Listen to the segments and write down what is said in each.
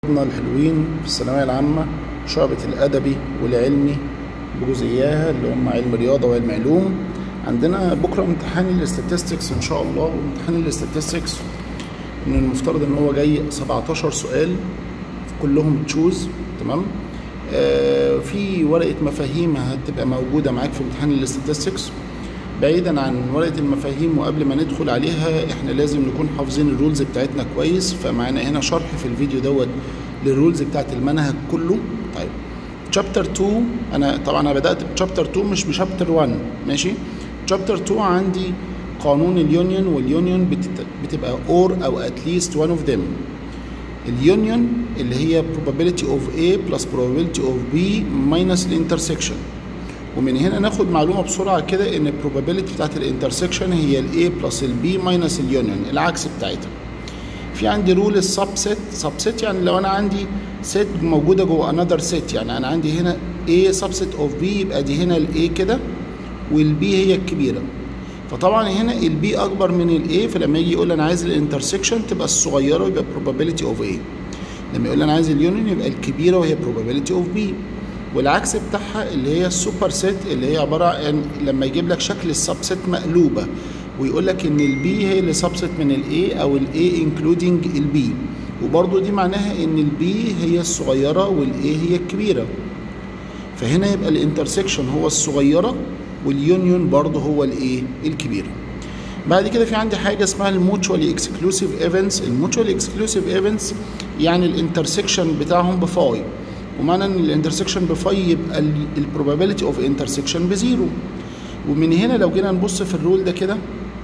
طلابنا الحلوين في الثانوية العامة شعبة الأدبي والعلمي بجزئياها اللي هم علم رياضة وعلم علوم عندنا بكرة امتحان الاستاتستكس إن شاء الله وامتحان الاستاتستكس من المفترض إن هو جاي 17 سؤال كلهم تشوز تمام آه في ورقة مفاهيم هتبقى موجودة معاك في امتحان الاستاتستكس بعيدا عن ورقة المفاهيم وقبل ما ندخل عليها احنا لازم نكون حافظين الرولز بتاعتنا كويس فمعانا هنا شرح في الفيديو دوت للرولز بتاعت المنهج كله طيب شابتر 2 انا طبعا انا بدات بشابتر 2 مش بشابتر 1 ماشي شابتر 2 عندي قانون اليونيون واليونيون بتبقى اور او اتليست one اوف them اليونيون اللي هي probability of A plus probability of B minus الانترسكشن ومن هنا ناخد معلومه بسرعه كده ان البروبابيلتي بتاعت الانترسكشن هي الاي بلس البي ماينس اليونيون العكس بتاعتها في عندي رول السبست سبست يعني لو انا عندي سيت موجوده جوه انذر سيت يعني انا عندي هنا A سبست اوف B يبقى دي هنا الاي كده والبي هي الكبيره فطبعا هنا البي اكبر من الاي فلما يجي يقول انا عايز الانترسكشن تبقى الصغيره يبقى probability اوف A لما يقول انا عايز اليونيون يبقى الكبيره وهي probability اوف B والعكس بتاعها اللي هي السوبر سيت اللي هي عباره عن لما يجيب لك شكل السبست مقلوبه ويقول لك ان البي هي اللي سبست من الاي او الاي انكلودنج البي وبرضو دي معناها ان البي هي الصغيره والاي هي الكبيره فهنا يبقى الانترسكشن هو الصغيره واليونيون برضو هو الايه الكبيره بعد كده في عندي حاجه اسمها الموتشوالي اكسكلوسيف ايفنتس الموتشوالي اكسكلوسيف ايفنتس يعني الانترسكشن بتاعهم بفاي ومعنى ان الانترسكشن بفاي يبقى البروبابيلتي اوف انترسكشن بزيرو ومن هنا لو جينا نبص في الرول ده كده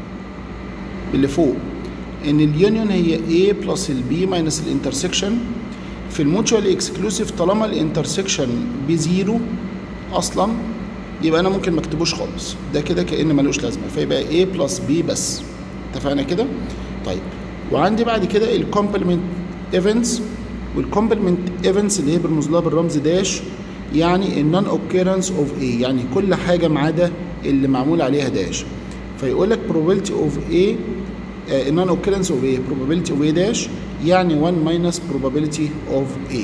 اللي فوق ان اليونيون هي A بلس البي ماينس الانترسكشن في الموتشوال اكسكلوسيف طالما الانترسكشن بزيرو اصلا يبقى انا ممكن ما اكتبوش خالص ده كده كان ملوش لازمه فيبقى A بلس B بس اتفقنا كده طيب وعندي بعد كده الكومبلمنت ايفنتس والكومبلمنت ايفنتس اللي هي برمز لها بالرمز داش يعني النون اوكيرنس اوف A يعني كل حاجه ما عدا اللي معمول عليها داش فيقول لك probability of A uh, non occurrence of A probability of A dash يعني 1 minus probability of A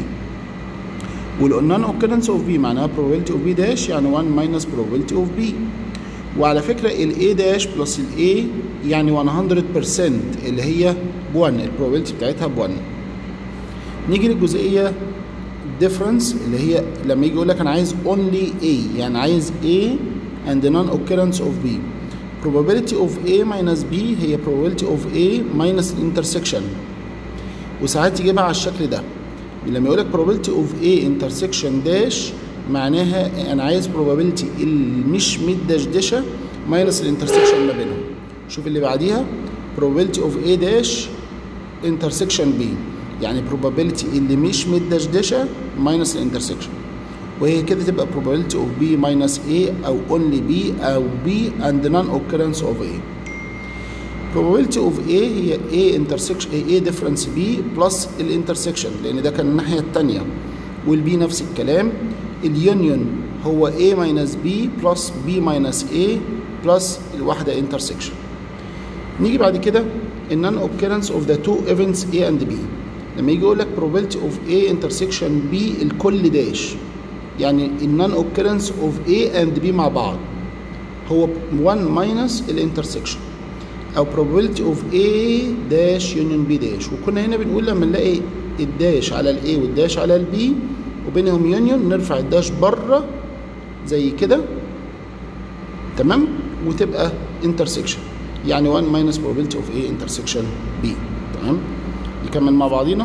وال non occurrence of B معناها probability of B dash يعني 1 minus probability of B وعلى فكرة ال A dash plus ال A يعني 100% اللي هي ب 1 البروبابيلتي بتاعتها ب 1 نيجي للجزئية difference اللي هي لما يجي يقول لك أنا عايز only A يعني عايز A and the non-occurrence of B. Probability of A minus B هي probability of A minus intersection. وساعات تجيبها على الشكل ده. لما يقول لك probability of A intersection dash معناها أنا عايز probability اللي مش متدشدشة minus الانترسكشن ما بينهم. شوف اللي بعديها probability of A dash intersection B. يعني probability اللي مش متدشدشة minus الانترسكشن. وهي كده تبقى probability of B minus A أو only B أو B and non-occurrence of A. probability of A هي A intersection A difference B plus الانترسكشن لأن ده كان الناحية التانية والبي نفس الكلام اليونيون هو A minus B plus B minus A plus الواحدة intersection. نيجي بعد كده ال non-occurrence of the two events A and B. لما يجي يقول لك probability of A intersection B الكل داش يعني النون اوكيرنس اوف A and B مع بعض هو 1 ماينس الانترسكشن او probability of A داش يونيون B داش وكنا هنا بنقول لما نلاقي الداش على ال A والداش على ال B وبينهم يونيون نرفع الداش بره زي كده تمام وتبقى انترسكشن يعني 1 ماينس probability of A intersection B تمام نكمل مع بعضينا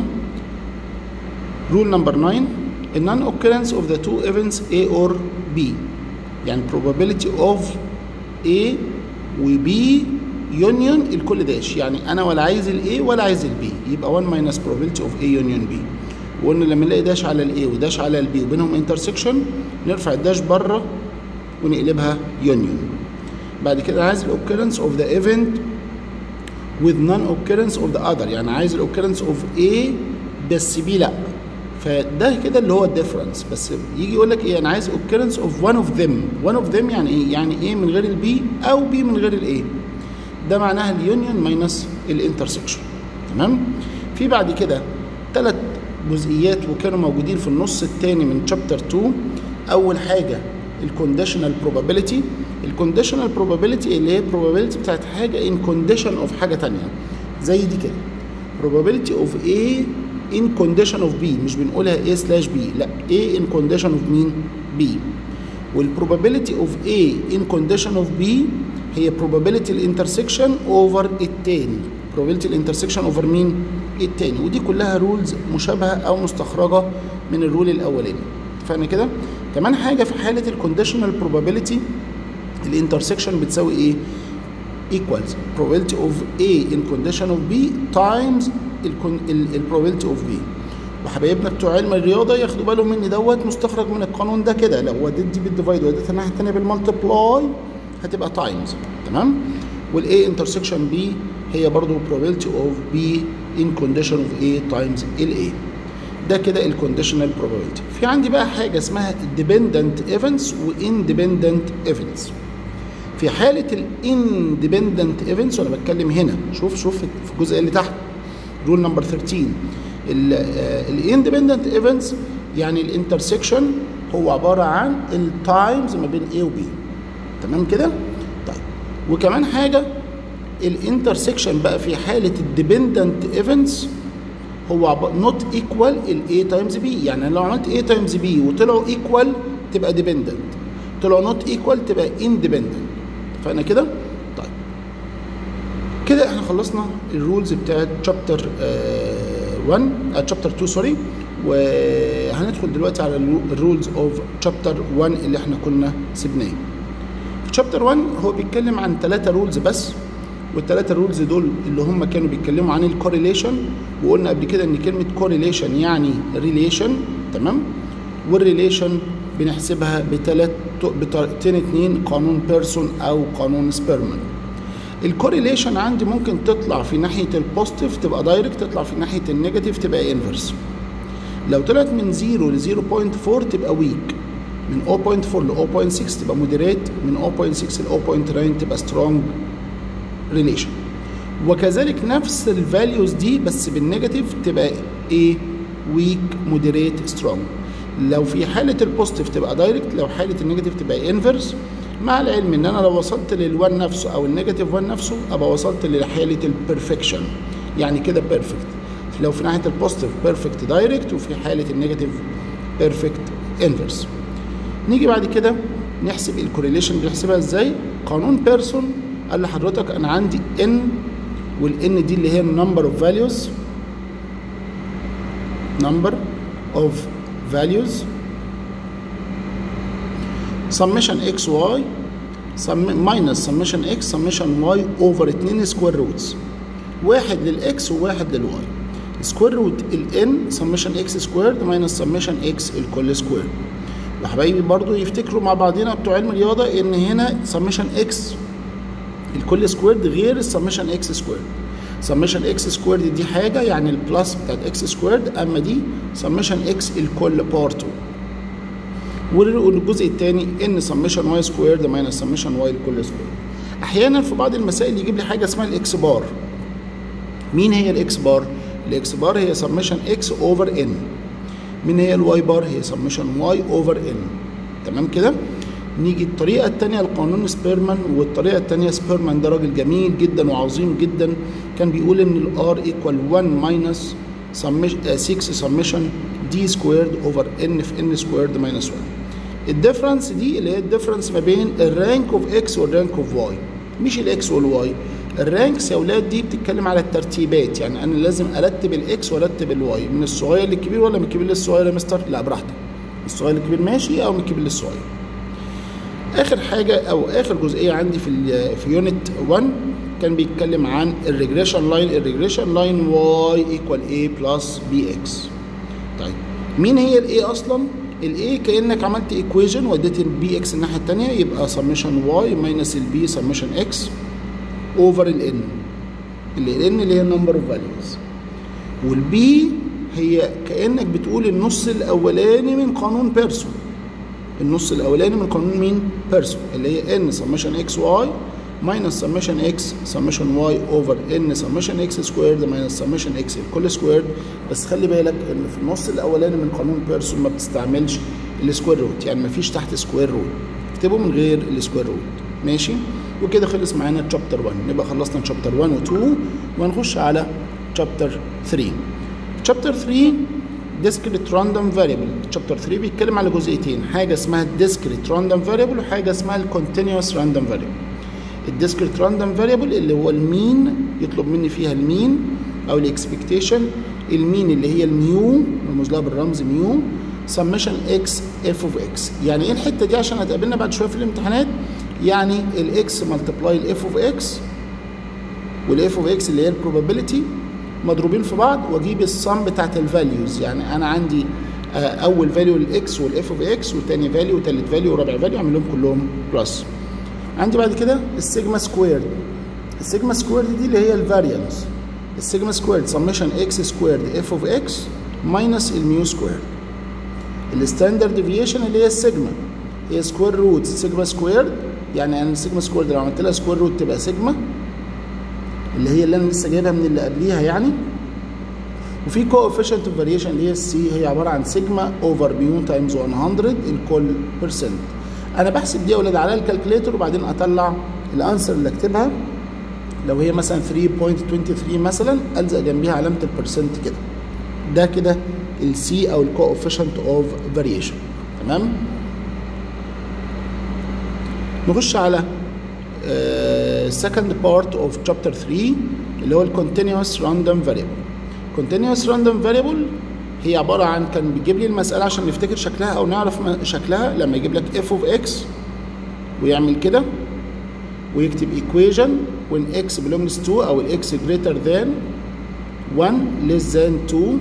رول نمبر 9 a non-occurrence of the two events A or B يعني probability of A و B union الكل داش يعني أنا ولا عايز ال A ولا عايز ال B يبقى 1 minus probability of A union B وقلنا لما نلاقي داش على ال A وداش على ال B وبينهم intersection نرفع الداش بره ونقلبها union بعد كده عايز ال occurrence of the event with non-occurrence of the other يعني عايز ال occurrence of A بس B لأ فده كده اللي هو الديفرنس بس يجي يقول لك ايه انا عايز occurrence of one of them one of them يعني ايه يعني ايه من غير البي او بي من غير الايه ده معناها اليونيون ماينس الانترسكشن تمام في بعد كده ثلاث جزئيات وكانوا موجودين في النص الثاني من شابتر 2 اول حاجه الكونديشنال probability الكونديشنال probability اللي هي probability بتاعت حاجه in condition of حاجه تانية زي دي كده probability of A in condition of B مش بنقولها A slash B لا A in condition of مين B والprobability of A in condition of B هي probability الانترسكشن over التاني probability الانترسكشن over مين التاني ودي كلها رولز مشابهه او مستخرجه من الرول الاولاني اتفقنا كده كمان حاجه في حاله الكونديشنال probability الانترسكشن بتساوي ايه equals probability of A in condition of B times ال probability of B وحبايبنا بتوع علم الرياضه ياخدوا بالهم من دوت مستخرج من القانون ده كده لو وديت دي بالديفايد وديت الناحيه الثانيه بالمالتبلاي هتبقى تايمز تمام والاي انترسكشن بي هي برضو probability of B in condition of A times ال A ده كده الكونديشنال probability في عندي بقى حاجه اسمها dependent events و independent events في حاله الاندبندنت ايفنتس وانا بتكلم هنا شوف شوف في الجزء اللي تحت رول نمبر 13 الاندبندنت ايفنتس يعني الانترسكشن هو عباره عن التايمز ما بين A و B تمام كده طيب وكمان حاجه الانترسكشن بقى في حاله الديبندنت ايفنتس هو نوت ايكوال الاي تايمز بي يعني لو عملت A تايمز بي وطلعوا ايكوال تبقى ديبندنت طلعوا نوت ايكوال تبقى اندبندنت اتفقنا كده طيب كده احنا خلصنا الرولز بتاعت شابتر 1 شابتر 2 سوري وهندخل دلوقتي على الرولز اوف شابتر 1 اللي احنا كنا سيبناه في شابتر 1 هو بيتكلم عن ثلاثة رولز بس والثلاثة رولز دول اللي هم كانوا بيتكلموا عن الكوريليشن وقلنا قبل كده ان كلمة كوريليشن يعني ريليشن تمام والريليشن بنحسبها بثلاث بطريقتين اتنين قانون بيرسون او قانون سبيرمان الكوريليشن عندي ممكن تطلع في ناحيه البوزيتيف تبقى دايركت تطلع في ناحيه النيجاتيف تبقى انفرس لو طلعت من 0 ل 0.4 تبقى ويك من 0.4 ل 0.6 تبقى مودريت من 0.6 ل 0.9 تبقى سترونج ريليشن وكذلك نفس الفاليوز دي بس بالنيجاتيف تبقى ايه ويك مودريت سترونج لو في حاله البوزيتيف تبقى دايركت لو حاله النيجاتيف تبقى انفرس مع العلم ان انا لو وصلت للوان نفسه او النيجاتيف وان نفسه ابقى وصلت لحاله البرفكشن يعني كده بيرفكت لو في ناحيه البوزيتيف بيرفكت دايركت وفي حاله النيجاتيف بيرفكت انفرس نيجي بعد كده نحسب الكوريليشن بنحسبها ازاي قانون بيرسون قال لحضرتك انا عندي ان والان دي اللي هي النمبر اوف فاليوز نمبر اوف values summation x y sum minus summation x summation y over 2 square roots واحد للاكس وواحد للواي سكوير روت الان summation x squared minus summation x الكل سكوير وحبايبي برضو يفتكروا مع بعضنا بتوع علم الرياضه ان هنا summation x الكل سكويرد غير السمشن اكس سكويرد سمشن اكس سكويرد دي حاجه يعني البلس بتاعت اكس سكويرد اما دي سمشن اكس الكل بارتو والجزء الثاني ان سمشن واي سكويرد ماينس سمشن واي الكل سكويرد احيانا في بعض المسائل يجيب لي حاجه اسمها الاكس بار مين هي الاكس بار الاكس بار هي سمشن اكس اوفر ان مين هي الواي بار هي سمشن واي اوفر ان تمام كده نيجي الطريقة التانية لقانون سبيرمان والطريقة التانية سبيرمان ده راجل جميل جدا وعظيم جدا كان بيقول ان الار ايكوال 1 ماينس 6 سمشن دي سكويرد اوفر ان في ان سكويرد ماينس 1 الديفرنس دي اللي هي الديفرنس ما بين الرانك اوف اكس والرانك اوف واي مش الاكس والواي الرانكس يا اولاد دي بتتكلم على الترتيبات يعني انا لازم ارتب الاكس وارتب الواي من الصغير للكبير ولا من الكبير للصغير يا مستر لا براحتك الصغير للكبير ماشي او من الكبير للصغير اخر حاجه او اخر جزئيه عندي في ال في يونت 1 كان بيتكلم عن الريجريشن لاين الريجريشن لاين واي ايكوال اي بلس بي اكس طيب مين هي الاي اصلا الاي كانك عملت ايكويجن وديت البي اكس الناحيه الثانيه يبقى سمشن واي ماينس البي سمشن اكس اوفر الان اللي ان اللي هي النمبر اوف فاليوز والبي هي كانك بتقول النص الاولاني من قانون بيرسون النص الاولاني من قانون مين بيرسون اللي هي ان سمشن اكس واي minus summation x summation y over n summation x squared minus summation x الكل سكويرد بس خلي بالك ان في النص الاولاني من قانون بيرسون ما بتستعملش السكوير روت يعني ما فيش تحت سكوير روت اكتبه من غير السكوير روت ماشي وكده خلص معانا تشابتر 1 نبقى خلصنا تشابتر 1 و2 وهنخش على تشابتر 3 تشابتر 3 discrete random variable تشابتر 3 بيتكلم على جزئيتين حاجه اسمها discrete random variable وحاجه اسمها continuous random variable الديسكريت راندوم فاريبل اللي هو المين يطلب مني فيها المين او الاكسبكتيشن المين اللي هي الميو رمز لها بالرمز ميو سمشن اكس اف اوف اكس يعني ايه الحته دي عشان هتقابلنا بعد شويه في الامتحانات يعني الاكس ملتبلاي الاف اوف اكس والاف اوف اكس اللي هي البروبابيلتي مضروبين في بعض واجيب الصم بتاعت الفاليوز يعني انا عندي اول فاليو للاكس والاف اوف اكس وتاني فاليو وتالت فاليو ورابع فاليو اعمل لهم كلهم بلس عندي بعد كده السيجما سكويرد السيجما سكويرد دي اللي هي الفاريانس السيجما سكويرد سمشن اكس سكويرد اف اوف اكس ماينس الميو سكويرد الستاندرد ديفيشن اللي هي السيجما هي سكوير روت سيجما سكويرد يعني انا السيجما سكويرد لو عملت لها سكوير روت تبقى سيجما اللي هي اللي انا لسه جايبها من اللي قبليها يعني وفي كوفيشنت اوف فاريشن اللي هي السي هي عباره عن سيجما اوفر ميو تايمز 100 الكل بيرسنت انا بحسب دي يا اولاد على الكالكوليتر وبعدين اطلع الانسر اللي اكتبها لو هي مثلا 3.23 مثلا الزق جنبيها علامه البرسنت كده ده كده السي او الكوفيشنت اوف فاريشن تمام نخش على second part of chapter 3 اللي هو الكونتينوس راندوم فاريبل continuous random variable هي عبارة عن كان بيجيب لي المسألة عشان نفتكر شكلها أو نعرف شكلها لما يجيب لك f of x ويعمل كده ويكتب equation when x belongs to أو ال x greater than 1 less than 2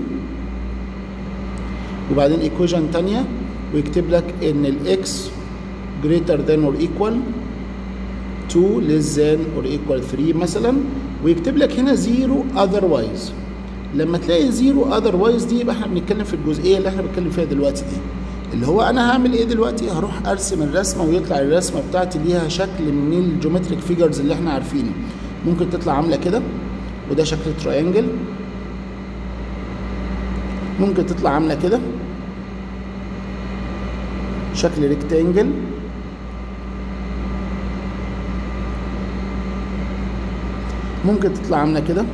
وبعدين equation تانية ويكتب لك إن ال x greater than or equal 2 less than or equal 3 مثلا ويكتب لك هنا 0 otherwise لما تلاقي زيرو اذروايز دي يبقى احنا بنتكلم في الجزئيه اللي احنا بنتكلم فيها دلوقتي دي اللي هو انا هعمل ايه دلوقتي هروح ارسم الرسمه ويطلع الرسمه بتاعتي ليها شكل من الجيومتريك فيجرز اللي احنا عارفينه ممكن تطلع عامله كده وده شكل تراينجل ممكن تطلع عامله كده شكل ريكتانجل ممكن تطلع عامله كده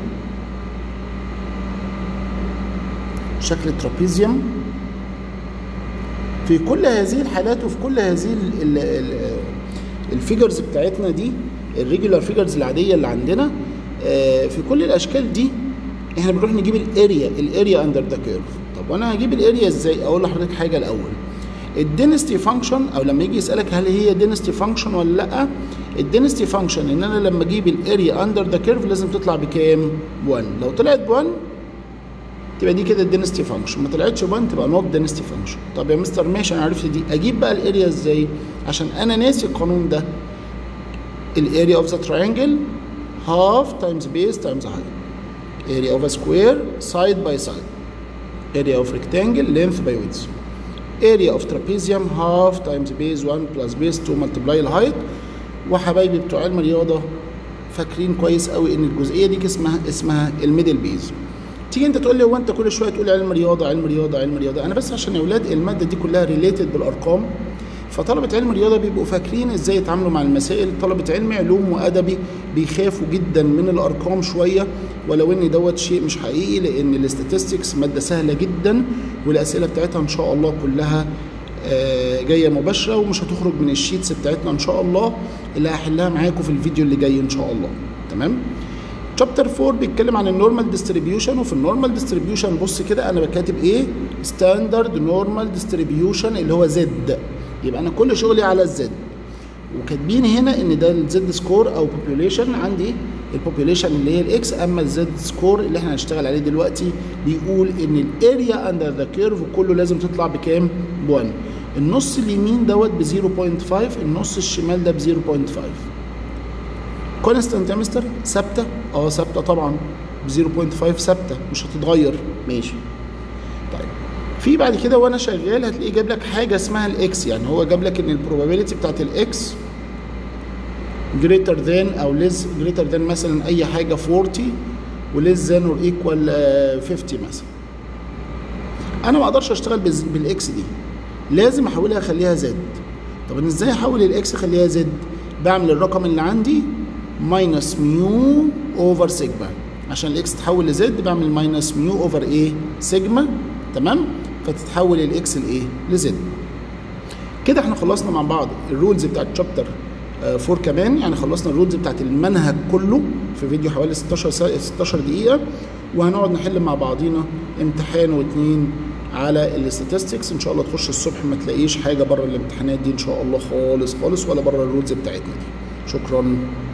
شكل ترابيزيوم في كل هذه الحالات وفي كل هذه الفيجرز بتاعتنا دي الريجولار فيجرز العاديه اللي عندنا في كل الاشكال دي احنا بنروح نجيب الاريا الاريا اندر ذا كيرف طب وانا هجيب الاريا ازاي اقول لحضرتك حاجه الاول الدينستي فانكشن او لما يجي يسالك هل هي دينستي فانكشن ولا لا الدينستي فانكشن ان انا لما اجيب الاريا اندر ذا كيرف لازم تطلع بكام 1 لو طلعت ب 1 تبقى دي كده الدينستي فانكشن ما طلعتش 1 تبقى نوت دينستي فانكشن طب يا مستر ماشي انا عرفت دي اجيب بقى الاريا ازاي عشان انا ناسي القانون ده الاريا اوف ذا تراينجل هاف تايمز بيس تايمز هايت area of a square side by side area of rectangle length by width area of trapezium half times base 1 plus base 2 multiply الهايت وحبايبي بتوع علم الرياضه فاكرين كويس قوي ان الجزئيه دي اسمها اسمها الميدل بيز تيجي انت تقول لي هو انت كل شويه تقول علم رياضه علم رياضه علم رياضه انا بس عشان يا اولاد الماده دي كلها ريليتد بالارقام فطلبة علم الرياضة بيبقوا فاكرين ازاي يتعاملوا مع المسائل طلبة علم علوم وأدبي بيخافوا جدا من الأرقام شوية ولو ان دوت شيء مش حقيقي لأن الاستاتستكس مادة سهلة جدا والأسئلة بتاعتها إن شاء الله كلها جاية مباشرة ومش هتخرج من الشيتس بتاعتنا إن شاء الله اللي هحلها معاكم في الفيديو اللي جاي إن شاء الله تمام شابتر 4 بيتكلم عن النورمال ديستريبيوشن وفي النورمال ديستريبيوشن بص كده انا بكاتب ايه ستاندرد نورمال ديستريبيوشن اللي هو زد يبقى انا كل شغلي على الزد وكاتبين هنا ان ده الزد سكور او بوبيوليشن عندي البوبيوليشن اللي هي الاكس اما الزد سكور اللي احنا هنشتغل عليه دلوقتي بيقول ان الاريا اندر ذا كيرف كله لازم تطلع بكام؟ ب 1 النص اليمين دوت ب 0.5 النص الشمال ده ب 0.5 كونستانت يا مستر ثابته اه ثابته طبعا ب 0.5 ثابته مش هتتغير ماشي طيب في بعد كده وانا شغال هتلاقيه جاب لك حاجه اسمها الاكس يعني هو جاب لك ان البروبابيلتي بتاعت الاكس greater than او less greater than مثلا اي حاجه 40 وليس than or equal آه، 50 مثلا انا ما اقدرش اشتغل بز- بالاكس دي لازم احولها اخليها زد طب انا ازاي احول الاكس اخليها زد بعمل الرقم اللي عندي ماينس ميو اوفر سيجما عشان الاكس تتحول لزد بعمل ماينس ميو اوفر ايه سيجما تمام فتتحول الاكس لايه لزد كده احنا خلصنا مع بعض الرولز بتاعت شابتر 4 كمان يعني خلصنا الرولز بتاعت المنهج كله في فيديو حوالي 16 سا- 16 دقيقة وهنقعد نحل مع بعضينا امتحان واتنين على الاستاتستكس ان شاء الله تخش الصبح ما تلاقيش حاجة بره الامتحانات دي ان شاء الله خالص خالص ولا بره الرولز بتاعتنا دي شكرا